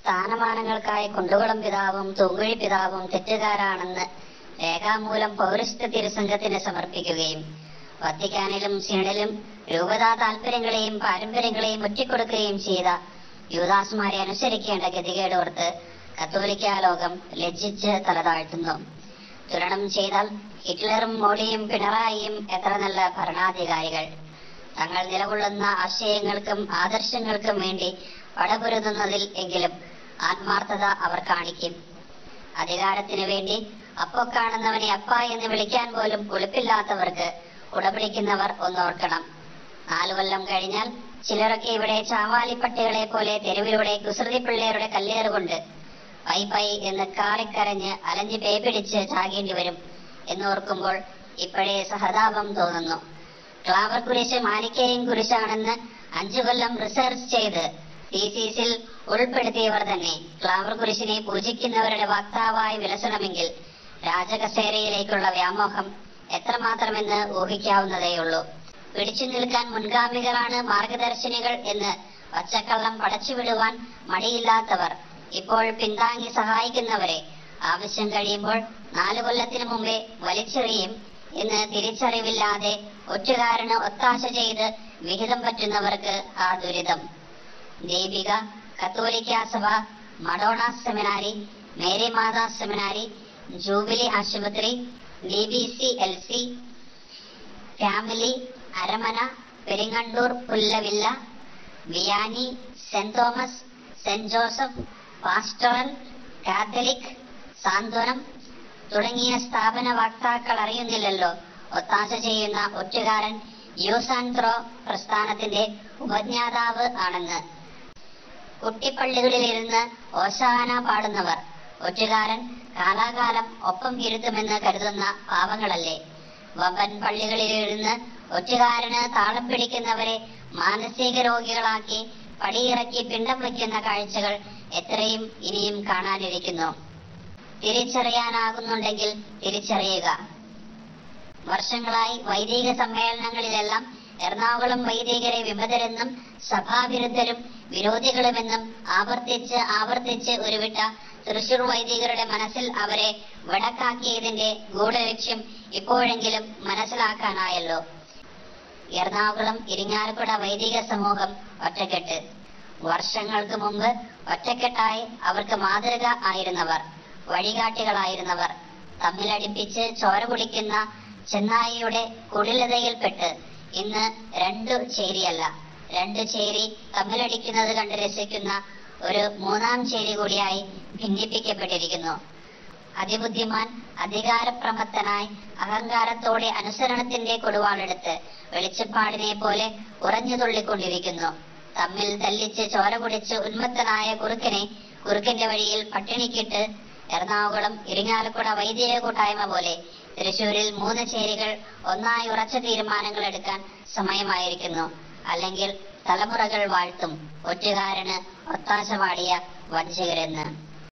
സ്ഥാനമാനങ്ങൾക്കായി കുണ്ടുകുളം പിതാവും തൂങ്കുഴി പിതാവും തെറ്റുകാരാണെന്ന് രേഖാമൂലം പൗരസ്ത്യ തിരുസംഘത്തിന് സമർപ്പിക്കുകയും വത്തിക്കാനിലും സീണിലും രൂപതാ താൽപര്യങ്ങളെയും പാരമ്പര്യങ്ങളെയും ഒറ്റിക്കൊടുക്കുകയും ചെയ്ത യൂദാസുമാരെ അനുസരിക്കേണ്ട ഗതികേടോർത്ത് കത്തോലിക്ക ലോകം ലജ്ജിച്ച് തലതാഴ്ത്തുന്നു തുലനം ചെയ്താൽ ഹിറ്റ്ലറും മോഡിയും പിണറായിയും എത്ര നല്ല ഭരണാധികാരികൾ തങ്ങൾ നിലകൊള്ളുന്ന ആശയങ്ങൾക്കും ആദർശങ്ങൾക്കും വേണ്ടി പടപൊരുതുന്നതിൽ എങ്കിലും ആത്മാർത്ഥത അവർ കാണിക്കും അധികാരത്തിനു വേണ്ടി അപ്പോ കാണുന്നവനെ അപ്പ എന്ന് വിളിക്കാൻ പോലും ഉളുപ്പില്ലാത്തവർക്ക് ഉടപിടിക്കുന്നവർ ഒന്നോർക്കണം നാലു കൊല്ലം കഴിഞ്ഞാൽ ചിലരൊക്കെ ഇവിടെ ചാവാലിപ്പട്ടികളെ പോലെ തെരുവിലൂടെ കുസൃതി പിള്ളേരുടെ കല്ലേറുകൊണ്ട് പൈ പൈ എന്ന് കാറിക്കരഞ്ഞ് അലഞ്ഞ് പേപിടിച്ച് ചാകേണ്ടി വരും എന്നോർക്കുമ്പോൾ ഇപ്പോഴേ സഹതാപം തോന്നുന്നു ക്ലാവർ കുരിശ് മാനിക്കയും കുരിശാണെന്ന് അഞ്ചു കൊല്ലം റിസർച്ച് ചെയ്ത് തീസീസിൽ ഉൾപ്പെടുത്തിയവർ തന്നെ ക്ലാവർ കുരിശിനെ പൂജിക്കുന്നവരുടെ വക്താവായി വിലസണമെങ്കിൽ രാജകസേരയിലേക്കുള്ള വ്യാമോഹം എത്രമാത്രമെന്ന് ഊഹിക്കാവുന്നതേയുള്ളൂ പിടിച്ചു നിൽക്കാൻ മുൻഗാമികളാണ് മാർഗദർശിനികൾ എന്ന് പച്ചക്കള്ളം പടച്ചുവിടുവാൻ മടിയില്ലാത്തവർ ഇപ്പോൾ പിന്താങ്ങി സഹായിക്കുന്നവരെ ആവശ്യം കഴിയുമ്പോൾ നാലു കൊല്ലത്തിനു മുമ്പേ വലിച്ചെറിയും എന്ന് തിരിച്ചറിവില്ലാതെ ഒറ്റുകാരന് ഒത്താശ ചെയ്ത് വിഹിതം പറ്റുന്നവർക്ക് ആ ദുരിതം ദീപിക കത്തോലിക്ക സഭ Madonna seminary Mary Mata seminary jubilee ആശുപത്രി D B C L C family അരമന Peringandoor Pullavilla Vianney saint Thomas saint Joseph pastoral Catholic Santhwanam തുടങ്ങിയ സ്ഥാപന വക്താക്കൾ അറിയുന്നില്ലല്ലോ ഒത്താശ ചെയ്യുന്ന ഒറ്റുകാരൻ യൂസാൻത്രോ പ്രസ്ഥാനത്തിന്റെ ഉപജ്ഞാതാവ് ആണെന്ന് കുട്ടിപ്പള്ളികളിലിരുന്ന് ഓശാന പാടുന്നവർ ഒറ്റുകാരൻ കാലാകാലം ഒപ്പം ഇരുത്തുമെന്ന് കരുതുന്ന പാവങ്ങളല്ലേ വമ്പൻ പള്ളികളിലിരുന്ന് ഒറ്റുകാരന് താളം പിടിക്കുന്നവരെ മാനസിക രോഗികളാക്കി പടിയിറക്കി പിണ്ടം വയ്ക്കുന്ന കാഴ്ചകൾ എത്രയും ഇനിയും കാണാനിരിക്കുന്നു തിരിച്ചറിയാനാകുന്നുണ്ടെങ്കിൽ തിരിച്ചറിയുക വർഷങ്ങളായി വൈദിക സമ്മേളനങ്ങളിലെല്ലാം എറണാകുളം വൈദികരെ വിമതരെന്നും സഭാവിരുദ്ധരും വിരോധികളുമെന്നും ആവർത്തിച്ച് ആവർത്തിച്ച് ഉരുവിട്ട തൃശൂർ വൈദികരുടെ മനസ്സിൽ അവരെ വടക്കാക്കിയതിന്റെ ഗൂഢലക്ഷ്യം ഇപ്പോഴെങ്കിലും മനസ്സിലാക്കാനായല്ലോ എറണാകുളം ഇരിങ്ങാലക്കുട വൈദിക സമൂഹം ഒറ്റക്കെട്ട് വർഷങ്ങൾക്ക് മുമ്പ് ഒറ്റക്കെട്ടായി അവർക്ക് മാതൃക ആയിരുന്നവർ വഴികാട്ടികളായിരുന്നവർ തമ്മിലടിപ്പിച്ച് ചോര കുടിക്കുന്ന ചെന്നായിയുടെ കുടിലതയിൽപ്പെട്ട് ഇന്ന് രണ്ടു ചേരിയല്ല രണ്ടു ചേരി തമ്മിലടിക്കുന്നത് കണ്ട് രസിക്കുന്ന ഒരു മൂന്നാം ചേരി കൂടിയായി ഭിന്നിപ്പിക്കപ്പെട്ടിരിക്കുന്നു അതിബുദ്ധിമാൻ അധികാരപ്രമത്തനായി അഹങ്കാരത്തോടെ അനുസരണത്തിന്റെ കൊടുവാളെടുത്ത് വെളിച്ചപ്പാടിനെ പോലെ ഉറഞ്ഞു തുള്ളിക്കൊണ്ടിരിക്കുന്നു തമ്മിൽ തല്ലിച്ച് ചോര കുടിച്ച് ഉന്മത്തനായ കുറുക്കനെ കുറുക്കന്റെ വഴിയിൽ പട്ടിണിക്കിട്ട് എറണാകുളം ഇരിങ്ങാലക്കുട വൈദിക കൂട്ടായ്മ പോലെ തൃശൂരിൽ മൂന്ന് ചേരികൾ ഒന്നായി ഉറച്ച തീരുമാനങ്ങൾ എടുക്കാൻ സമയമായിരിക്കുന്നു അല്ലെങ്കിൽ തലമുറകൾ വാഴ്ത്തും ഒറ്റുകാരന് ഒത്താശ പാടിയ വഞ്ചകരെന്ന്